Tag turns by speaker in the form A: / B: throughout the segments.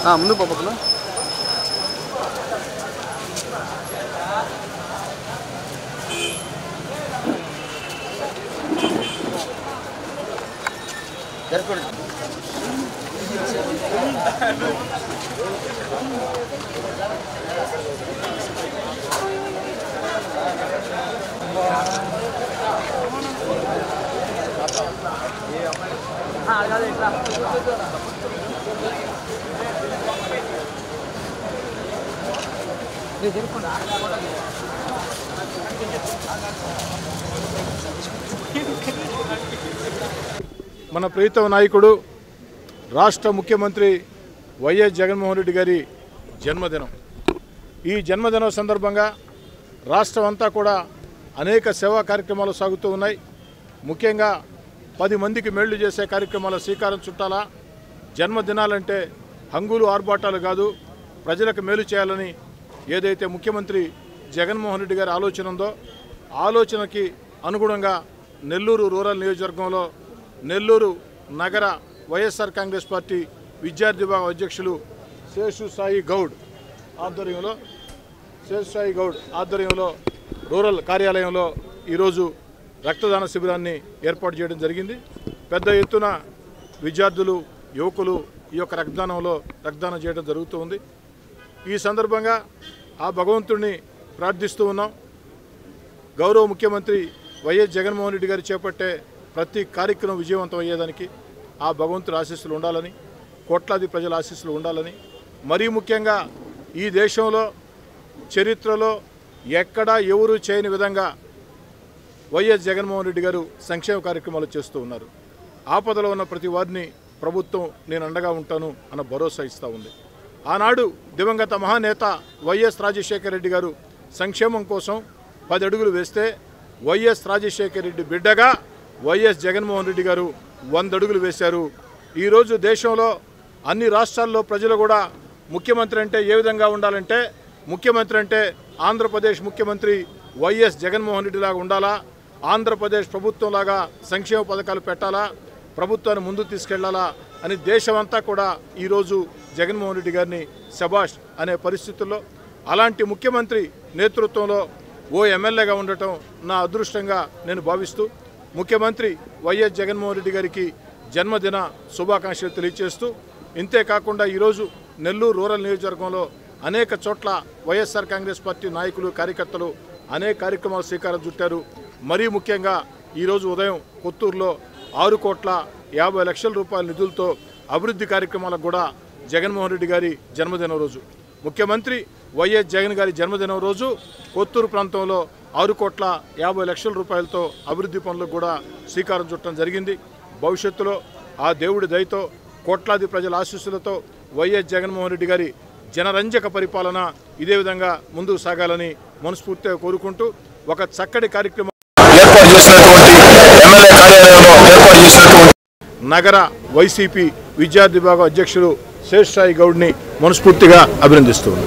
A: ఆ, ముందు పంపకుండా
B: మన ప్రీతమ నాయకుడు రాష్ట్ర ముఖ్యమంత్రి వైఎస్ జగన్మోహన్ రెడ్డి గారి జన్మదినం ఈ జన్మదినం సందర్భంగా రాష్ట్రం అంతా కూడా అనేక సేవా కార్యక్రమాలు సాగుతూ ఉన్నాయి ముఖ్యంగా పది మందికి మేళ్లు చేసే కార్యక్రమాల శ్రీకారం చుట్టాలా జన్మదినాలంటే హంగులు ఆర్భాటాలు కాదు ప్రజలకు మేలు చేయాలని ఏదైతే ముఖ్యమంత్రి జగన్మోహన్ రెడ్డి గారి ఆలోచన ఉందో ఆలోచనకి అనుగుణంగా నెల్లూరు రూరల్ నియోజకవర్గంలో నెల్లూరు నగర వైఎస్ఆర్ కాంగ్రెస్ పార్టీ విద్యార్థి విభాగం అధ్యక్షులు శేషు సాయి గౌడ్ ఆధ్వర్యంలో శేషు సాయి గౌడ్ ఆధ్వర్యంలో రూరల్ కార్యాలయంలో ఈరోజు రక్తదాన శిబిరాన్ని ఏర్పాటు చేయడం జరిగింది పెద్ద ఎత్తున విద్యార్థులు యువకులు ఈ యొక్క రక్తదానంలో రక్తదానం చేయడం జరుగుతూ ఉంది ఈ సందర్భంగా ఆ భగవంతుడిని ప్రార్థిస్తూ ఉన్నాం గౌరవ ముఖ్యమంత్రి వైఎస్ జగన్మోహన్ రెడ్డి గారు చేపట్టే ప్రతి కార్యక్రమం విజయవంతం అయ్యేదానికి ఆ భగవంతుడి ఆశీస్సులు ఉండాలని కోట్లాది ప్రజల ఆశీస్సులు ఉండాలని మరీ ముఖ్యంగా ఈ దేశంలో చరిత్రలో ఎక్కడా ఎవరూ చేయని విధంగా వైఎస్ జగన్మోహన్ రెడ్డి గారు సంక్షేమ కార్యక్రమాలు చేస్తూ ఉన్నారు ఆపదలో ఉన్న ప్రతి వారిని ప్రభుత్వం నేను అండగా ఉంటాను అన్న భరోసా ఇస్తూ ఉంది ఆనాడు దివంగత మహానేత వైఎస్ రాజశేఖర రెడ్డి గారు సంక్షేమం కోసం పది అడుగులు వేస్తే వైఎస్ రాజశేఖర రెడ్డి బిడ్డగా వైఎస్ జగన్మోహన్ రెడ్డి గారు వంద అడుగులు వేశారు ఈరోజు దేశంలో అన్ని రాష్ట్రాల్లో ప్రజలు కూడా ముఖ్యమంత్రి అంటే ఏ విధంగా ఉండాలంటే ముఖ్యమంత్రి అంటే ఆంధ్రప్రదేశ్ ముఖ్యమంత్రి వైఎస్ జగన్మోహన్ రెడ్డి లాగా ఉండాలా ఆంధ్రప్రదేశ్ ప్రభుత్వంలాగా సంక్షేమ పథకాలు పెట్టాలా ప్రభుత్వాన్ని ముందుకు తీసుకెళ్లాలా అని దేశమంతా కూడా ఈరోజు జగన్మోహన్ రెడ్డి గారిని శబాష్ అనే పరిస్థితుల్లో అలాంటి ముఖ్యమంత్రి నేతృత్వంలో ఓ ఎమ్మెల్యేగా ఉండటం నా అదృష్టంగా నేను భావిస్తూ ముఖ్యమంత్రి వైఎస్ జగన్మోహన్ రెడ్డి గారికి జన్మదిన శుభాకాంక్షలు తెలియజేస్తూ ఇంతే కాకుండా ఈరోజు నెల్లూరు రూరల్ నియోజకవర్గంలో అనేక చోట్ల వైఎస్ఆర్ కాంగ్రెస్ పార్టీ నాయకులు కార్యకర్తలు అనేక కార్యక్రమాలు శ్రీకారం చుట్టారు మరీ ముఖ్యంగా ఈరోజు ఉదయం కొత్తూరులో ఆరు కోట్ల యాభై లక్షల రూపాయల నిధులతో అభివృద్ధి కార్యక్రమాలకు కూడా జగన్మోహన్ రెడ్డి గారి జన్మదినం రోజు ముఖ్యమంత్రి వైఎస్ జగన్ గారి జన్మదినం రోజు కొత్తూరు ప్రాంతంలో ఆరు కోట్ల యాభై లక్షల రూపాయలతో అభివృద్ధి పనులకు కూడా శ్రీకారం చుట్టడం జరిగింది భవిష్యత్తులో ఆ దేవుడి దయతో కోట్లాది ప్రజల ఆశీస్సులతో వైఎస్ జగన్మోహన్ రెడ్డి గారి జనరంజక పరిపాలన ఇదే విధంగా ముందుకు సాగాలని మనస్ఫూర్తిగా కోరుకుంటూ ఒక చక్కటి కార్యక్రమం
C: ఏర్పాటు చేసినటువంటి ఎమ్మెల్యే కార్యాలయంలో ఏర్పాటు చేసినటువంటి
B: నగర వైసీపీ విద్యార్థి విభాగం అధ్యక్షులు శేషాయి గౌడ్ని మనస్ఫూర్తిగా అభినందిస్తున్నాను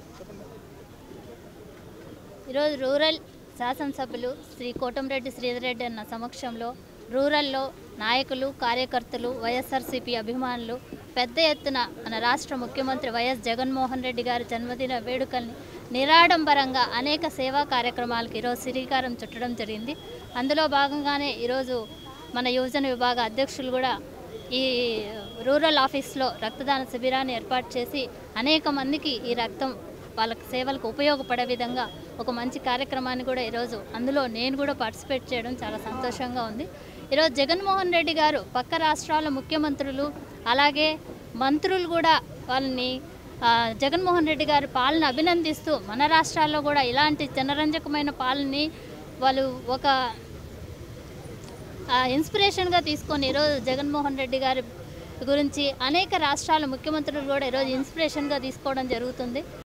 D: ఈరోజు రూరల్ శాసనసభ్యులు శ్రీ కోటంరెడ్డి శ్రీధర్ రెడ్డి అన్న సమక్షంలో రూరల్లో నాయకులు కార్యకర్తలు వైఎస్ఆర్సీపీ అభిమానులు పెద్ద ఎత్తున మన రాష్ట్ర ముఖ్యమంత్రి వైఎస్ జగన్మోహన్ రెడ్డి గారి జన్మదిన వేడుకల్ని నిరాడంబరంగా అనేక సేవా కార్యక్రమాలకు ఈరోజు శ్రీకారం చుట్టడం జరిగింది అందులో భాగంగానే ఈరోజు మన యువజన విభాగ అధ్యక్షులు కూడా ఈ రూరల్ ఆఫీస్లో రక్తదాన శిబిరాన్ని ఏర్పాటు చేసి అనేక మందికి ఈ రక్తం వాళ్ళకి సేవలకు ఉపయోగపడే విధంగా ఒక మంచి కార్యక్రమాన్ని కూడా ఈరోజు అందులో నేను కూడా పార్టిసిపేట్ చేయడం చాలా సంతోషంగా ఉంది ఈరోజు జగన్మోహన్ రెడ్డి గారు పక్క రాష్ట్రాల ముఖ్యమంత్రులు అలాగే మంత్రులు కూడా వాళ్ళని ఆ, జగన్మోహన్ రెడ్డి గారి పాలన అభినందిస్తూ మన రాష్ట్రాల్లో కూడా ఇలాంటి జనరంజకమైన పాలనని వాళ్ళు ఒక ఆ, ఇన్స్పిరేషన్గా తీసుకొని ఈరోజు జగన్మోహన్ రెడ్డి గారి గురించి అనేక రాష్ట్రాల ముఖ్యమంత్రులు కూడా ఈరోజు ఇన్స్పిరేషన్గా తీసుకోవడం జరుగుతుంది